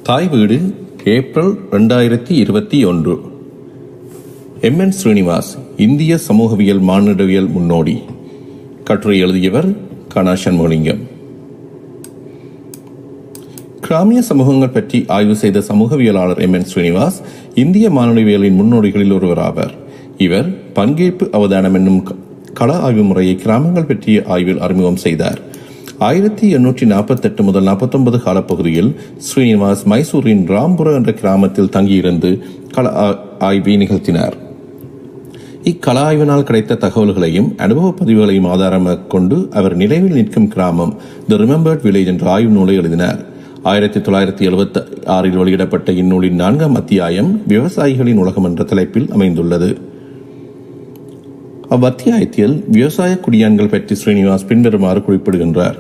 தாய் வீடு ஏப்ரல் ரெண்டாயிரத்தி இருபத்தி ஒன்று எம் என் ஸ்ரீனிவாஸ் இந்திய சமூகவியல் மானிடவியல் முன்னோடி கட்டுரை எழுதியவர் கணா சண்முகலிங்கம் கிராமிய சமூகங்கள் பற்றி ஆய்வு செய்த சமூகவியலாளர் எம் என் ஸ்ரீனிவாஸ் இந்திய மானிடவியலின் முன்னோடிகளில் ஒருவர் ஆவார் இவர் பங்கேற்பு அவதானம் என்னும் க- கள ஆய்வு முறையை கிராமங்கள் பற்றிய ஆய்வில் அறிமுகம் செய்தார் ஆயிரத்தி எண்ணூற்றி நாற்பத்தெட்டு முதல் நாற்பத்தொன்பது காலப்பகுதியில் ஸ்ரீனிவாஸ் மைசூரின் ராம்புர என்ற கிராமத்தில் தங்கியிருந்து கள ஆ- ஆய்வை நிகழ்த்தினார் இக்கள ஆய்வினால் கிடைத்த தகவல்களையும் அனுபவ பதிவுகளையும் ஆதாரமாக கொண்டு அவர் நினைவில் நிற்கும் கிராமம் தி ரிமெம்பர்ட் வில்லேஜ் என்ற ஆய்வு நூலை எழுதினார் ஆயிரத்தி தொள்ளாயிரத்தி எழுபத்தி ஆறில் வெளியிடப்பட்ட இந்நூலின் நான்காம் அத்தியாயம் விவசாயிகளின் உலகம் என்ற தலைப்பில் அமைந்துள்ளது அவ்வத்தியாயத்தில் விவசாய குடியான்கள் பற்றி ஸ்ரீனிவாஸ் பின்வருமாறு குறிப்பிடுகின்றார்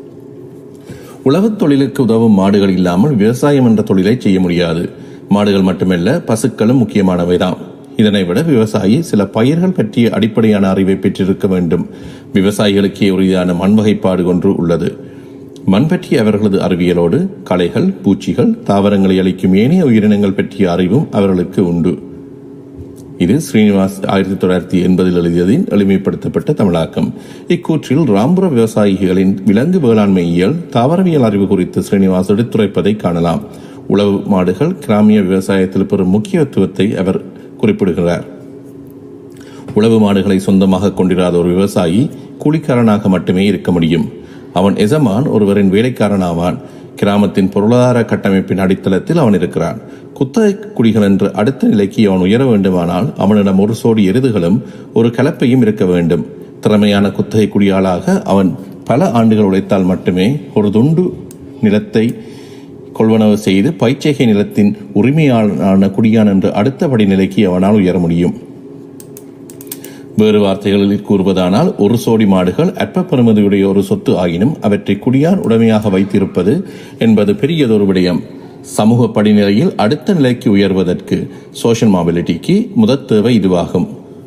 உழவுத் தொழிலுக்கு உதவும் மாடுகள் இல்லாமல் விவசாயம் என்ற தொழிலை செய்ய முடியாது மாடுகள் மட்டுமல்ல பசுக்களும் முக்கியமானவைதாம் இதனை விட விவசாயி சில பயிர்கள் பற்றிய அடிப்படையான அறிவை பெற்றிருக்க வேண்டும் விவசாயிகளுக்கே உரிதான மண் வகைப்பாடு ஒன்று உள்ளது மண் பற்றிய அவர்களது அறிவியலோடு களைகள் பூச்சிகள் தாவரங்களை அளிக்கும் ஏனைய உயிரினங்கள் பற்றிய அறிவும் அவர்களுக்கு உண்டு இது ஸ்ரீனிவாஸ் ஆயிரத்தி தொள்ளாயிரத்தி எண்பதில் எழுதியதின் எளிமைப்படுத்தப்பட்ட தமிழாக்கம் இக்கூற்றில் ராம்புர விவசாயிகளின் விலங்கு வேளாண்மையியல் தாவரவியல் அறிவு குறித்து ஸ்ரீனிவாஸ் எடுத்துரைப்பதை காணலாம் உழவு மாடுகள் கிராமிய விவசாயத்தில் பெறும் முக்கியத்துவத்தை அவர் குறிப்பிடுகிறார் உழவு மாடுகளை சொந்தமாக கொண்டிராத ஒரு விவசாயி கூலிக்காரனாக மட்டுமே இருக்க முடியும் அவன் எஜமான் ஒருவரின் வேலைக்காரனாவான் கிராமத்தின் பொருளாதார கட்டமைப்பின் அடித்தளத்தில் அவன் இருக்கிறான் குத்தகை குடிகள் என்ற அடுத்த நிலைக்கு அவன் உயர வேண்டுமானால் அவனிடம் ஒரு சோடி எருதுகளும் ஒரு கலப்பையும் இருக்க வேண்டும் திறமையான குத்தகை குடியாளாக அவன் பல ஆண்டுகள் உழைத்தால் மட்டுமே ஒரு துண்டு நிலத்தை கொள்வனவு செய்து பயிற்சிகை நிலத்தின் உரிமையாளனான குடியான் என்ற அடுத்த படிநிலைக்கு அவனால் உயர முடியும் வேறு வார்த்தைகளில் கூறுவதானால் ஒரு சோடி மாடுகள் அற்ப பெறுமதியுடைய ஒரு சொத்து ஆகினும் அவற்றை குடியார் உடைமையாக வைத்திருப்பது என்பது பெரியதொரு விடயம் சமூக படிநிலையில் அடுத்த நிலைக்கு உயர்வதற்கு சோஷியல் மாபிலிட்டிக்கு முதற் தேவை இதுவாகும்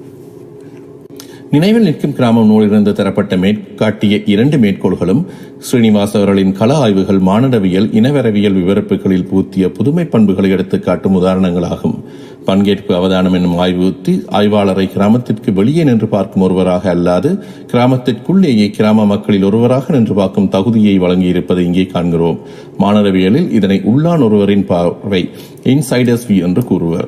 நினைவில் நிற்கும் கிராமம் நூலிலிருந்து தரப்பட்ட மேற்காட்டிய இரண்டு மேற்கோள்களும் ஸ்ரீனிவாஸ் அவர்களின் கள ஆய்வுகள் மானிடவியல் இனவரவியல் விவரிப்புகளில் பூத்திய புதுமை பண்புகளை எடுத்துக் காட்டும் உதாரணங்களாகும் பங்கேற்பு அவதானம் என்னும் ஆய்வு உத்தி ஆய்வாளரை கிராமத்திற்கு வெளியே நின்று பார்க்கும் ஒருவராக அல்லாது கிராமத்திற்குள்ளேயே கிராம மக்களில் ஒருவராக நின்று பார்க்கும் தகுதியை வழங்கியிருப்பதை இங்கே காண்கிறோம் மாணவவியலில் இதனை உள்ளான் ஒருவரின் பார்வை இன்சைடர்ஸ் வியூ என்று கூறுவர்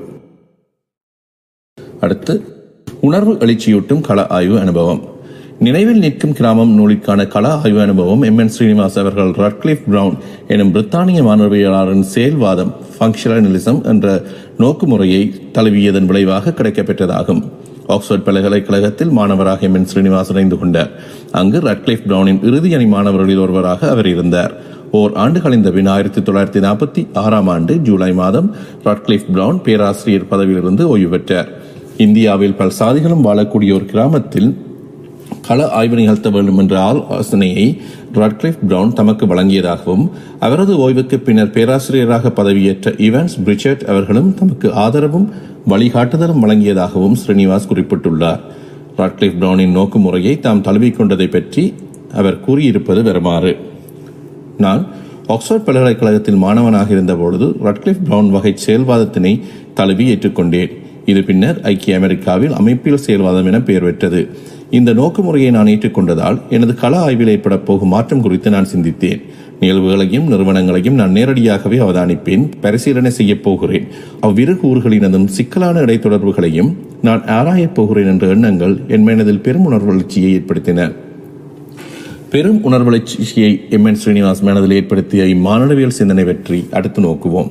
அடுத்து உணர்வு எழுச்சியூட்டும் கள ஆய்வு அனுபவம் நினைவில் நிற்கும் கிராமம் நூலிற்கான கள ஆய்வு அனுபவம் எம் என் ஸ்ரீனிவாஸ் அவர்கள் ரட்க்ளிஃப் பிரவுன் எனும் பிரித்தானிய மாணவியலாளரின் செயல்வாதம் ஃபங்க்ஷனலிசம் என்ற நோக்குமுறையை தழுவியதன் விளைவாக கிடைக்கப்பெற்றதாகும் ஆக்ஸ்போர்ட் பல்கலைக்கழகத்தில் மாணவராக எம் என் ஸ்ரீனிவாஸ் இணைந்து கொண்டார் அங்கு ரட்க்ளிஃப் பிரவுனின் இறுதி அணி மாணவர்களில் ஒருவராக அவர் இருந்தார் ஓர் ஆண்டு கழிந்த பின் ஆயிரத்தி தொள்ளாயிரத்தி நாற்பத்தி ஆறாம் ஆண்டு ஜூலை மாதம் ராட்க்ளிஃப் பிரவுன் பேராசிரியர் பதவியிலிருந்து ஓய்வு பெற்றார் இந்தியாவில் பல சாதிகளும் வாழக்கூடிய ஒரு கிராமத்தில் கள ஆய்வு நிகழ்த்த வேண்டும் என்ற ஆலோசனையை ராட்க்ளிஃப் பிரவுன் தமக்கு வழங்கியதாகவும் அவரது ஓய்வுக்கு பின்னர் பேராசிரியராக பதவியேற்ற இவான்ஸ் பிரிச்சர்ட் அவர்களும் தமக்கு ஆதரவும் வழிகாட்டுதலும் வழங்கியதாகவும் ஸ்ரீனிவாஸ் குறிப்பிட்டுள்ளார் ராட்க்ளிஃப் பிரவுனின் நோக்குமுறையை தாம் தழுவிக்கொண்டதை பற்றி அவர் கூறியிருப்பது வருமாறு நான் ஆக்ஸ்போர்ட் பல்கலைக்கழகத்தில் மாணவனாக இருந்தபொழுது ரட்க்ளிஃப் பிரவுன் வகை செயல்வாதத்தினை தழுவி ஏற்றுக்கொண்டேன் இது பின்னர் ஐக்கிய அமெரிக்காவில் அமைப்பியல் செயல்வாதம் என பெயர் பெற்றது இந்த நோக்குமுறையை நான் ஏற்றுக்கொண்டதால் எனது கள ஆய்வில் ஏற்பட போகும் மாற்றம் குறித்து நான் சிந்தித்தேன் நிகழ்வுகளையும் நிறுவனங்களையும் நான் நேரடியாகவே அவதானிப்பேன் பரிசீலனை செய்யப் போகிறேன் அவ்விரு கூறுகளினதும் சிக்கலான இடைத்தொடர்புகளையும் நான் ஆராயப் போகிறேன் என்ற எண்ணங்கள் என் மனதில் பெரும் உணர்வளர்ச்சியை ஏற்படுத்தின பெரும் உணர்வளர்ச்சியை எம் என் ஸ்ரீனிவாஸ் மனதில் ஏற்படுத்திய இம்மானவியல் சிந்தனை பற்றி அடுத்து நோக்குவோம்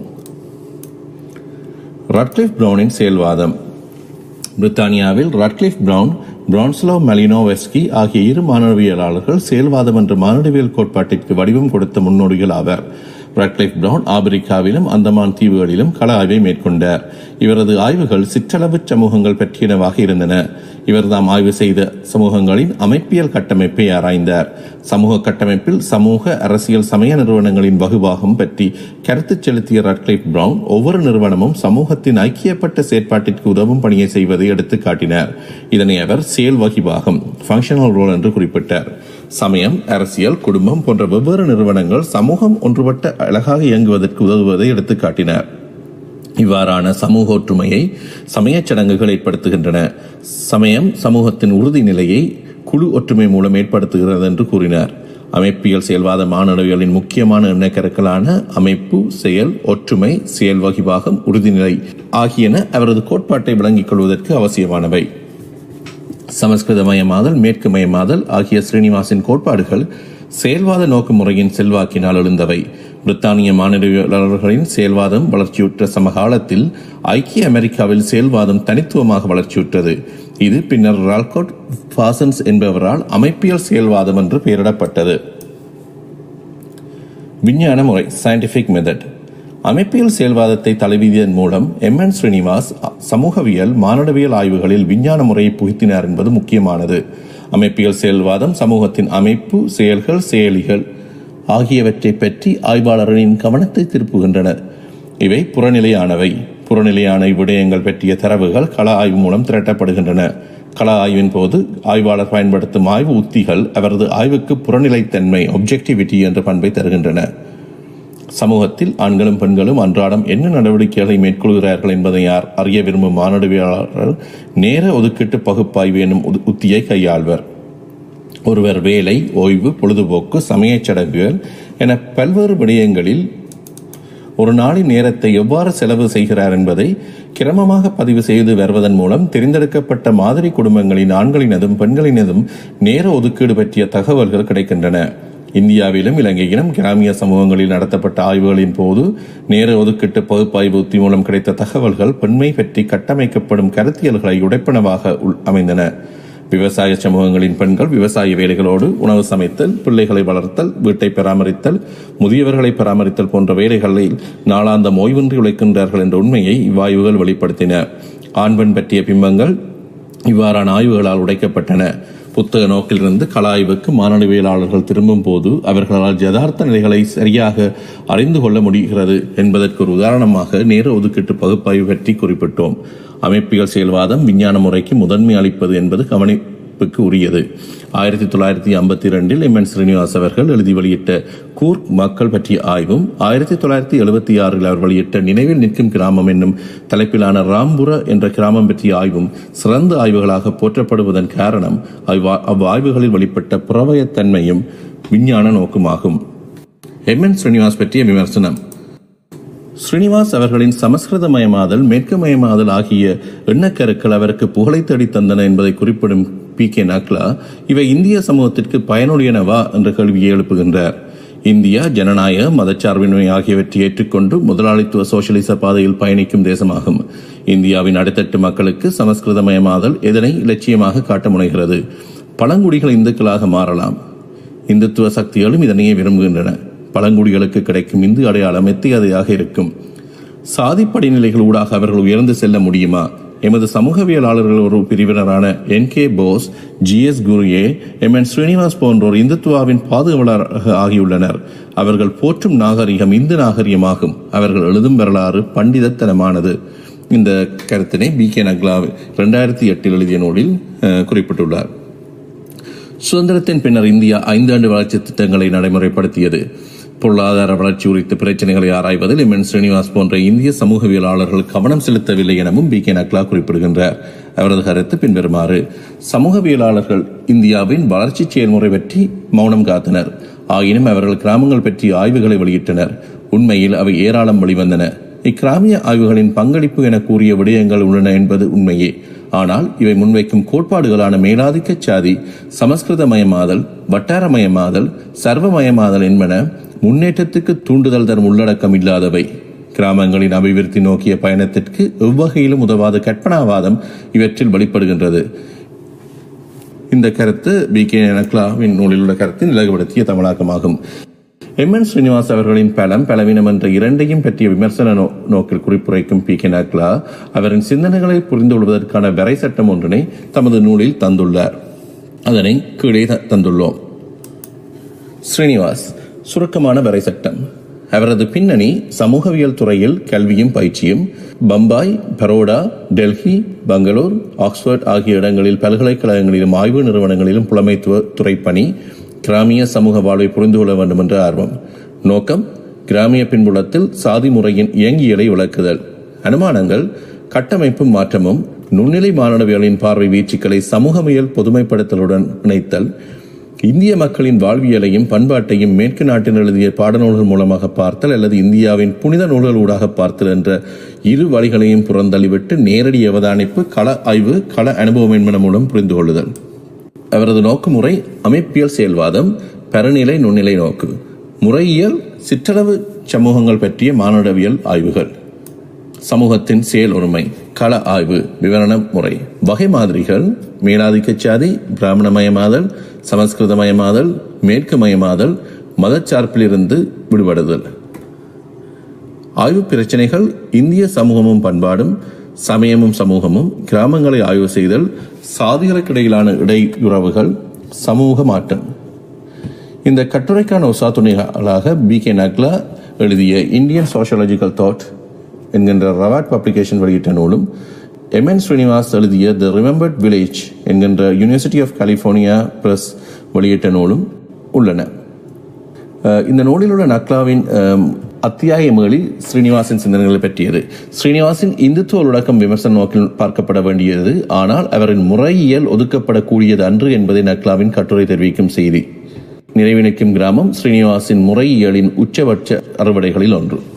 ரட்க்ளிஃப் பிரவுனின் செயல்வாதம் பிரித்தானியாவில் ரட்க்ளிஃப் பிரவுன் பிரான்ஸ்லோ மலினோவெஸ்கி ஆகிய இரு மாணவியலாளர்கள் செயல்வாதம் என்ற மானுடவியல் கோட்பாட்டிற்கு வடிவம் கொடுத்த முன்னோடிகள் ஆவர் ரட்க்ளிஃப் பிரவுன் ஆப்பிரிக்காவிலும் அந்தமான் தீவுகளிலும் கள ஆய்வை மேற்கொண்டார் இவரது ஆய்வுகள் சிற்றளவு சமூகங்கள் பற்றியனவாக இருந்தன இவர் தாம் ஆய்வு செய்த சமூகங்களின் அமைப்பியல் கட்டமைப்பை ஆராய்ந்தார் சமூக கட்டமைப்பில் சமூக அரசியல் சமய நிறுவனங்களின் வகுபாகம் பற்றி கருத்து செலுத்திய ரட்க்ளிஃப் பிரவுன் ஒவ்வொரு நிறுவனமும் சமூகத்தின் ஐக்கியப்பட்ட செயற்பாட்டிற்கு உதவும் பணியை செய்வதை எடுத்து காட்டினார் இதனை அவர் செயல் வகிபாகம் ஃபங்க்ஷனல் ரோல் என்று குறிப்பிட்டார் சமயம் அரசியல் குடும்பம் போன்ற வெவ்வேறு நிறுவனங்கள் சமூகம் ஒன்றுபட்ட அழகாக இயங்குவதற்கு உதவுவதை எடுத்துக்காட்டினார் இவ்வாறான சமூக ஒற்றுமையை சமயச் சடங்குகள் ஏற்படுத்துகின்றன சமயம் சமூகத்தின் உறுதி நிலையை குழு ஒற்றுமை மூலம் ஏற்படுத்துகிறது என்று கூறினார் அமைப்பியல் செயல்வாத மாணவியலின் முக்கியமான எண்ணக்கருக்களான அமைப்பு செயல் ஒற்றுமை செயல் வகிபாகம் உறுதிநிலை ஆகியன அவரது கோட்பாட்டை விளங்கிக் கொள்வதற்கு அவசியமானவை சமஸ்கிருதமயமாதல் மேற்குமயமாதல் ஆகிய ஸ்ரீனிவாசின் கோட்பாடுகள் செயல்வாத நோக்கு முறையின் செல்வாக்கினால் எழுந்தவை பிரித்தானிய மாநிலங்களின் செயல்வாதம் வளர்ச்சியுற்ற சமகாலத்தில் ஐக்கிய அமெரிக்காவில் செயல்வாதம் தனித்துவமாக வளர்ச்சியுற்றது இது பின்னர் ரால்கோட் பாசன்ஸ் என்பவரால் அமைப்பியல் செயல்வாதம் என்று பெயரிடப்பட்டது விஞ்ஞான முறை சயின்டிபிக் மெத்தட் அமைப்பியல் செயல்வாதத்தை தழுவியதன் மூலம் எம் என் ஸ்ரீனிவாஸ் சமூகவியல் மானுடவியல் ஆய்வுகளில் விஞ்ஞான முறையை புகுத்தினார் என்பது முக்கியமானது அமைப்பியல் செயல்வாதம் சமூகத்தின் அமைப்பு செயல்கள் செயலிகள் ஆகியவற்றை பற்றி ஆய்வாளர்களின் கவனத்தை திருப்புகின்றன இவை புறநிலையானவை புறநிலையான இவ்விடயங்கள் பற்றிய தரவுகள் கள ஆய்வு மூலம் திரட்டப்படுகின்றன கள ஆய்வின் போது ஆய்வாளர் பயன்படுத்தும் ஆய்வு உத்திகள் அவரது ஆய்வுக்கு புறநிலைத்தன்மை ஒப்ஜெக்டிவிட்டி என்ற பண்பை தருகின்றன சமூகத்தில் ஆண்களும் பெண்களும் அன்றாடம் என்ன நடவடிக்கைகளை மேற்கொள்கிறார்கள் என்பதை யார் அறிய விரும்பும் மானுடவியலாளர்கள் நேர ஒதுக்கீட்டு பகுப்பாய்வு எனும் உத்தியை கையாள்வர் ஒருவர் வேலை ஓய்வு பொழுதுபோக்கு சமயச் சடங்குகள் என பல்வேறு விடயங்களில் ஒரு நாளின் நேரத்தை எவ்வாறு செலவு செய்கிறார் என்பதை கிரமமாக பதிவு செய்து வருவதன் மூலம் தெரிந்தெடுக்கப்பட்ட மாதிரி குடும்பங்களின் ஆண்களினதும் பெண்களினதும் நேர ஒதுக்கீடு பற்றிய தகவல்கள் கிடைக்கின்றன இந்தியாவிலும் இலங்கையிலும் கிராமிய சமூகங்களில் நடத்தப்பட்ட ஆய்வுகளின் போது நேர ஒதுக்கீட்டு பகுப்பாய்வு உத்தி மூலம் கிடைத்த தகவல்கள் பெண்மை பற்றி கட்டமைக்கப்படும் கருத்தியல்களை உடைப்பனவாக அமைந்தன விவசாய சமூகங்களின் பெண்கள் விவசாய வேலைகளோடு உணவு சமைத்தல் பிள்ளைகளை வளர்த்தல் வீட்டை பராமரித்தல் முதியவர்களை பராமரித்தல் போன்ற வேலைகளில் நாளாந்த ஓய்வின்றி உழைக்கின்றார்கள் என்ற உண்மையை இவ்வாய்வுகள் வெளிப்படுத்தின ஆண் பெண் பற்றிய பிம்பங்கள் இவ்வாறான ஆய்வுகளால் உடைக்கப்பட்டன புத்தக நோக்கிலிருந்து கலாய்வுக்கு மாணவியலாளர்கள் திரும்பும் போது அவர்களால் யதார்த்த நிலைகளை சரியாக அறிந்து கொள்ள முடிகிறது என்பதற்கு ஒரு உதாரணமாக நேர ஒதுக்கீட்டு பகுப்பாய்வு பற்றி குறிப்பிட்டோம் அமைப்பியல் செயல்வாதம் விஞ்ஞான முறைக்கு முதன்மை அளிப்பது என்பது கவனிப்புக்கு உரியது ஆயிரத்தி தொள்ளாயிரத்தி ஐம்பத்தி இரண்டில் எம் என் ஸ்ரீனிவாஸ் அவர்கள் எழுதி வெளியிட்ட கூர்க் மக்கள் பற்றிய ஆய்வும் ஆயிரத்தி தொள்ளாயிரத்தி எழுபத்தி ஆறில் அவர் வெளியிட்ட நினைவில் நிற்கும் கிராமம் என்னும் தலைப்பிலான ராம்புர என்ற கிராமம் பற்றிய ஆய்வும் சிறந்த ஆய்வுகளாக போற்றப்படுவதன் காரணம் அவ்வாய்வுகளில் வெளிப்பட்ட புறவயத்தன்மையும் விஞ்ஞான நோக்குமாகும் எம் என் ஸ்ரீனிவாஸ் பற்றிய விமர்சனம் ஸ்ரீனிவாஸ் அவர்களின் சமஸ்கிருதமயமாதல் மேற்குமயமாதல் ஆகிய எண்ணக்கருக்கள் அவருக்கு புகழை தேடி தந்தன என்பதை குறிப்பிடும் பி கே நக்லா இவை இந்திய சமூகத்திற்கு பயனுடையனவா என்ற கேள்வியை எழுப்புகின்றார் இந்தியா ஜனநாயக மதச்சார்பின்மை ஆகியவற்றை ஏற்றுக்கொண்டு முதலாளித்துவ சோசியலிச பாதையில் பயணிக்கும் தேசமாகும் இந்தியாவின் அடித்தட்டு மக்களுக்கு சமஸ்கிருதமயமாதல் எதனை இலட்சியமாக காட்ட முனைகிறது பழங்குடிகள் இந்துக்களாக மாறலாம் இந்துத்துவ சக்திகளும் இதனையே விரும்புகின்றன பழங்குடிகளுக்கு கிடைக்கும் இந்து அடையாளம் எத்தியதையாக இருக்கும் சாதி படிநிலைகள் ஊடாக அவர்கள் உயர்ந்து செல்ல முடியுமா எமது சமூகவியலாளர்கள் ஒரு பிரிவினரான N K Bose G S Ghurye M N Srinivas போன்றோர் இந்துத்துவாவின் பாதுகாவலராக ஆகியுள்ளனர் அவர்கள் போற்றும் நாகரிகம் இந்து நாகரிகமாகும் அவர்கள் எழுதும் வரலாறு பண்டிதத்தனமானது இந்த கருத்தினை பி கே நக்லா இரண்டாயிரத்தி எட்டில் எழுதிய நூலில் குறிப்பிட்டுள்ளார் சுதந்திரத்தின் பின்னர் இந்தியா ஐந்தாண்டு வளர்ச்சி திட்டங்களை நடைமுறைப்படுத்தியது பொருளாதார வளர்ச்சி குறித்த பிரச்சனைகளை ஆராய்வதில் எம் என் ஸ்ரீனிவாஸ் போன்ற இந்திய சமூகவியலாளர்கள் கவனம் செலுத்தவில்லை எனவும் பி கே நக்லா குறிப்பிடுகின்றார் அவரது கருத்து பின்வருமாறு சமூகவியலாளர்கள் இந்தியாவின் வளர்ச்சி செயல்முறை பற்றி மௌனம் காத்தனர் ஆயினும் அவர்கள் கிராமங்கள் பற்றி ஆய்வுகளை வெளியிட்டனர் உண்மையில் அவை ஏராளம் வெளிவந்தன இக்கிராமிய ஆய்வுகளின் பங்களிப்பு என கூறிய விடயங்கள் உள்ளன என்பது உண்மையே ஆனால் இவை முன்வைக்கும் கோட்பாடுகளான மேலாதிக்க சாதி சமஸ்கிருதமயமாதல் வட்டாரமயமாதல் சர்வமயமாதல் என்பன முன்னேற்றத்துக்கு தூண்டுதல் தரும் உள்ளடக்கம் இல்லாதவை கிராமங்களின் அபிவிருத்தி நோக்கிய பயணத்திற்கு எவ்வகையிலும் உதவாத கற்பனாவாதம் இவற்றில் வெளிப்படுகின்றது இந்த கருத்து பி கே நக்லாவின் நூலில் உள்ள கருத்தின் இலகுபடுத்திய தமிழாக்கமாகும் எம் என் ஸ்ரீனிவாஸ் அவர்களின் பலம் பலவீனம் என்ற இரண்டையும் பற்றிய விமர்சன நோக்கில் குறிப்புரைக்கும் பி கே நக்லா அவரின் சிந்தனைகளை புரிந்து கொள்வதற்கான வரை சட்டம் ஒன்றினை தமது நூலில் தந்துள்ளார் அதனை கீழே தந்துள்ளோம் ஸ்ரீனிவாஸ் சுருக்கமான வரை சட்டம் அவரது பின்னணி சமூகவியல் துறையில் கல்வியும் பயிற்சியும் பம்பாய் பரோடா டெல்லி பெங்களூர் ஆக்ஸ்போர்ட் ஆகிய இடங்களில் பல்கலைக்கழகங்களிலும் ஆய்வு நிறுவனங்களிலும் புலமைத்துவ துறை பணி கிராமிய சமூக வாழ்வை புரிந்து கொள்ள வேண்டும் என்ற ஆர்வம் நோக்கம் கிராமிய பின்புலத்தில் சாதி முறையின் இயங்கியலை விளக்குதல் அனுமானங்கள் கட்டமைப்பு மாற்றமும் நுண்ணிலை மாணவியலின் பார்வை வீச்சுக்களை சமூகவியல் பொதுமைப்படுத்தலுடன் இணைத்தல் இந்திய மக்களின் வாழ்வியலையும் பண்பாட்டையும் மேற்கு நாட்டில் எழுதிய பாடநூல்கள் மூலமாக பார்த்தல் அல்லது இந்தியாவின் புனித நூல்கள் ஊடாக பார்த்தல் என்ற இரு வழிகளையும் புறந்தள்ளிவிட்டு நேரடி அவதானிப்பு கள ஆய்வு கள அனுபவம் என்பன மூலம் புரிந்து கொள்ளுதல் அவரது நோக்குமுறை அமைப்பியல் செயல்வாதம் பரநிலை நுண்ணிலை நோக்கு முறையியல் சிற்றளவு சமூகங்கள் பற்றிய மானுடவியல் ஆய்வுகள் சமூகத்தின் செயல் ஒருமை கள ஆய்வு விவரண முறை வகை மாதிரிகள் மேலாதிக்க சாதி பிராமணமயமாதல் சமஸ்கிருதமயமாதல் மேற்கு மயமாதல் மதச்சார்பிலிருந்து விடுபடுதல் ஆய்வு பிரச்சனைகள் இந்திய சமூகமும் பண்பாடும் சமயமும் சமூகமும் கிராமங்களை ஆய்வு செய்தல் சாதிகளுக்கிடையிலான இடையுறவுகள் சமூக மாற்றம் இந்த கட்டுரைக்கான உசா துணைகளாக பி கே நக்லா எழுதிய இந்தியன் சோஷியலாஜிக்கல் தாட் என்கின்ற ரவாட் பப்ளிகேஷன் வெளியிட்ட நூலும் எம் என் ஸ்ரீனிவாஸ் எழுதிய த ரிமெம்பர்ட் வில்லேஜ் என்கின்ற யூனிவர்சிட்டி ஆஃப் கலிபோர்னியா பிரஸ் வெளியிட்ட நூலும் உள்ளன அஹ் இந்த நூலில் உள்ள நக்லாவின் அம், அத்தியாயம் ஏழில் ஸ்ரீனிவாசின் சிந்தனைகளை பற்றியது ஸ்ரீனிவாசின் இந்துத்துவ உள்ளடக்கம் விமர்சன நோக்கில் பார்க்கப்பட வேண்டியது ஆனால் அவரின் முறையியல் ஒதுக்கப்படக்கூடியது அன்று என்பதை நக்லாவின் கட்டுரை தெரிவிக்கும் செய்தி நிறைவு நிற்கும் கிராமம் ஸ்ரீனிவாசின் முறையியலின் உச்சபட்ச அறுவடைகளில் ஒன்று